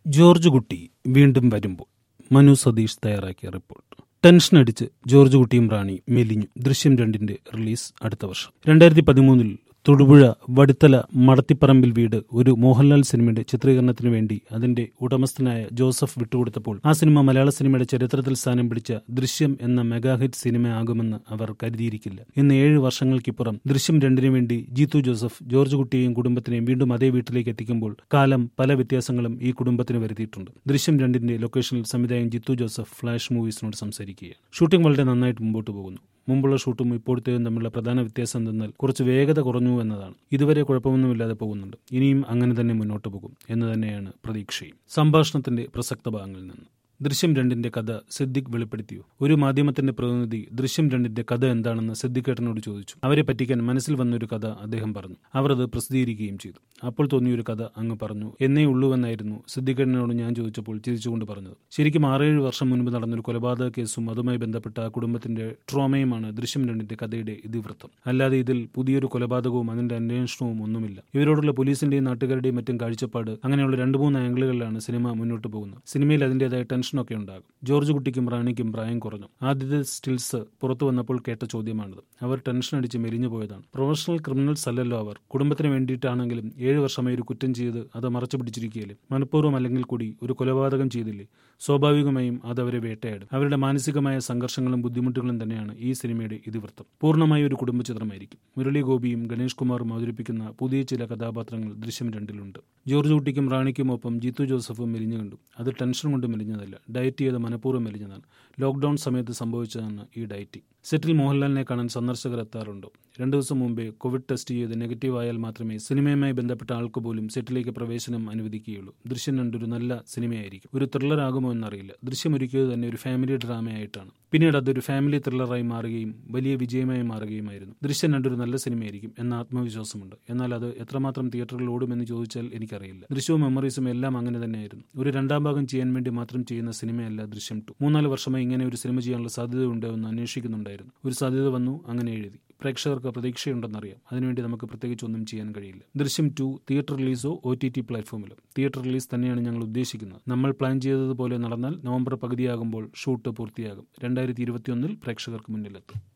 George കുട്ടി വീണ്ടും വരുമ്പോൾ മനു സതീഷ് തയ്യാറാക്കിയ റിപ്പോർട്ട് ടെൻഷൻ അടിച്ച് ജോർജ് കുട്ടിയും റാണി മെലിഞ്ഞു ദൃശ്യം രണ്ടിന്റെ റിലീസ് അടുത്ത വർഷം രണ്ടായിരത്തി പതിമൂന്നിൽ തൊടുപുഴ വടുത്തല മടത്തിപ്പറമ്പിൽ വീട് ഒരു മോഹൻലാൽ സിനിമയുടെ ചിത്രീകരണത്തിന് വേണ്ടി അതിന്റെ ഉടമസ്ഥനായ ജോസഫ് വിട്ടുകൊടുത്തപ്പോൾ ആ സിനിമ മലയാള സിനിമയുടെ ചരിത്രത്തിൽ സ്ഥാനം പിടിച്ച ദൃശ്യം എന്ന മെഗാഹിറ്റ് സിനിമയാകുമെന്ന് അവർ കരുതിയിരിക്കില്ല ഇന്ന് ഏഴ് വർഷങ്ങൾക്കിപ്പുറം ദൃശ്യം രണ്ടിനു വേണ്ടി ജീത്തു ജോസഫ് ജോർജ് കുട്ടിയെയും കുടുംബത്തിനെയും വീണ്ടും അതേ വീട്ടിലേക്ക് എത്തിക്കുമ്പോൾ കാലം പല വ്യത്യാസങ്ങളും ഈ കുടുംബത്തിന് വരുത്തിയിട്ടുണ്ട് ദൃശ്യം രണ്ടിന്റെ ലൊക്കേഷനിൽ സംവിധായകൻ ജിത്തു ജോസഫ് ഫ്ലാഷ് മൂവീസിനോട് സംസാരിക്കുകയാണ് ഷൂട്ടിംഗ് വളരെ നന്നായിട്ട് മുമ്പോട്ട് പോകുന്നു മുമ്പുള്ള ഷൂട്ടും ഇപ്പോഴത്തെയും തമ്മിലുള്ള പ്രധാന വ്യത്യാസം എന്തെന്നാൽ കുറച്ച് വേഗത കുറഞ്ഞു എന്നതാണ് ഇതുവരെ കുഴപ്പമൊന്നുമില്ലാതെ പോകുന്നുണ്ട് ഇനിയും അങ്ങനെ തന്നെ മുന്നോട്ട് പോകും എന്ന് തന്നെയാണ് പ്രതീക്ഷയും സംഭാഷണത്തിന്റെ പ്രസക്ത ഭാഗങ്ങളിൽ നിന്ന് ദൃശ്യം രണ്ടിന്റെ കഥ സിദ്ദിഖ് വെളിപ്പെടുത്തിയോ ഒരു മാധ്യമത്തിന്റെ പ്രതിനിധി ദൃശ്യം രണ്ടിന്റെ കഥ എന്താണെന്ന് സിദ്ദിഖേട്ടനോട് ചോദിച്ചു അവരെ പറ്റിക്കാൻ മനസ്സിൽ വന്നൊരു കഥ അദ്ദേഹം പറഞ്ഞു അവർ അത് പ്രസിദ്ധീകരിക്കുകയും ചെയ്തു അപ്പോൾ തോന്നിയൊരു കഥ അങ്ങ് പറഞ്ഞു എന്നേ ഉള്ളൂവെന്നായിരുന്നു സിദ്ദിഖേട്ടനോട് ഞാൻ ചോദിച്ചപ്പോൾ ചിരിച്ചുകൊണ്ട് പറഞ്ഞത് ശരിക്കും ആറേഴ് വർഷം മുൻപ് നടന്നൊരു കൊലപാതക കേസും അതുമായി ബന്ധപ്പെട്ട ആ കുടുംബത്തിന്റെ ട്രോമയുമാണ് ദൃശ്യം രണ്ടിന്റെ കഥയുടെ ഇതിവൃത്തം അല്ലാതെ ഇതിൽ പുതിയൊരു കൊലപാതകവും അതിന്റെ അന്വേഷണവും ഒന്നുമില്ല ഇവരോടുള്ള പോലീസിന്റെയും നാട്ടുകാരുടെയും മറ്റും കാഴ്ചപ്പാട് അങ്ങനെയുള്ള രണ്ട് മൂന്ന് ആംഗിളുകളിലാണ് സിനിമ മുന്നോട്ട് പോകുന്നത് സിനിമയിൽ അതിന്റേതായ ടെൻഷനൊക്കെ ഉണ്ടാകും ജോർജ് കുട്ടിക്കും റാണിക്കും പ്രായം കുറഞ്ഞു ആദ്യത്തെ സ്റ്റിൽസ് പുറത്തു വന്നപ്പോൾ കേട്ട ചോദ്യമാണിത് അവർ ടെൻഷൻ അടിച്ച് മെലിഞ്ഞു പോയതാണ് പ്രൊഫഷണൽ ക്രിമിനൽസ് അല്ലല്ലോ അവർ കുടുംബത്തിന് വേണ്ടിയിട്ടാണെങ്കിലും ഏഴ് വർഷമായി ഒരു കുറ്റം ചെയ്ത് അത് മറച്ചു പിടിച്ചിരിക്കുകയല്ലേ മനഃപൂർവ്വം അല്ലെങ്കിൽ കൂടി ഒരു കൊലപാതകം ചെയ്തില്ലേ സ്വാഭാവികമായും അത് അവരെ വേട്ടയാടും അവരുടെ മാനസികമായ സംഘർഷങ്ങളും ബുദ്ധിമുട്ടുകളും തന്നെയാണ് ഈ സിനിമയുടെ ഇതിവൃത്തം പൂർണ്ണമായ ഒരു കുടുംബ ചിത്രമായിരിക്കും മുരളി ഗോപിയും ഗണേഷ് കുമാറും അവതരിപ്പിക്കുന്ന പുതിയ ചില കഥാപാത്രങ്ങൾ ദൃശ്യം രണ്ടിലുണ്ട് ജോർജ് കുട്ടിക്കും റാണിക്കും ഒപ്പം ജിത്തു ജോസഫും മെലിഞ്ഞു കണ്ടു അത് ടെൻഷൻ കൊണ്ട് മെലിഞ്ഞതല്ല ഡയറ്റ് ചെയ്ത് മനഃപൂർവ്വം മെലിഞ്ഞതാണ് ലോക്ക്ഡൌൺ സമയത്ത് സംഭവിച്ചതാണ് ഈ ഡയറ്റിംഗ് സെറ്റിൽ മോഹൻലാലിനെ കാണാൻ സന്ദർശകർ എത്താറുണ്ടോ രണ്ടു ദിവസം മുമ്പേ കോവിഡ് ടെസ്റ്റ് ചെയ്ത് നെഗറ്റീവ് ആയാൽ മാത്രമേ സിനിമയുമായി ബന്ധപ്പെട്ട ആൾക്ക് പോലും സെറ്റിലേക്ക് പ്രവേശനം അനുവദിക്കുകയുള്ളൂ ദൃശ്യം രണ്ടൊരു നല്ല സിനിമയായിരിക്കും ഒരു ത്രില്ലർ ആകുമോ എന്നറിയില്ല ദൃശ്യം ഒരുക്കിയത് തന്നെ ഒരു ഫാമിലി ഡ്രാമയായിട്ടാണ് പിന്നീട് അതൊരു ഫാമിലി ത്രില്ലറായി മാറുകയും വലിയ വിജയമായി മാറുകയുമായിരുന്നു ദൃശ്യം രണ്ടൊരു നല്ല സിനിമയായിരിക്കും എന്ന ആത്മവിശ്വാസമുണ്ട് എന്നാൽ അത് എത്രമാത്രം തിയേറ്ററിൽ ഓടുമെന്ന് ചോദിച്ചാൽ എനിക്കറിയില്ല ദൃശ്യവും മെമ്മറീസും എല്ലാം അങ്ങനെ തന്നെയായിരുന്നു ഒരു രണ്ടാം ഭാഗം ചെയ്യാൻ വേണ്ടി മാത്രം ചെയ്യുന്ന സിനിമയല്ല ദൃശ്യം ടു മൂന്നാല് വർഷമായി ഇങ്ങനെ ഒരു സിനിമ ചെയ്യാനുള്ള സാധ്യതയുണ്ടോ എന്ന് അന്വേഷിക്കുന്നുണ്ടായിരുന്നു ഒരു സാധ്യത വന്നു അങ്ങനെ എഴുതി പ്രേക്ഷകർക്ക് പ്രതീക്ഷയുണ്ടെന്നറിയാം അതിനുവേണ്ടി നമുക്ക് പ്രത്യേകിച്ച് ഒന്നും ചെയ്യാൻ കഴിയില്ല ദൃശ്യം ടു തിയേറ്റർ റിലീസോ ഒ ടി ടി പ്ലാറ്റ്ഫോമിലോ തിയേറ്റർ റിലീസ് തന്നെയാണ് ഞങ്ങൾ ഉദ്ദേശിക്കുന്നത് നമ്മൾ പ്ലാൻ ചെയ്തതുപോലെ നടന്നാൽ നവംബർ പകുതിയാകുമ്പോൾ ഷൂട്ട് പൂർത്തിയാകും രണ്ടായിരത്തി ഇരുപത്തിയൊന്നിൽ പ്രേക്ഷകർക്ക് മുന്നിലെത്തും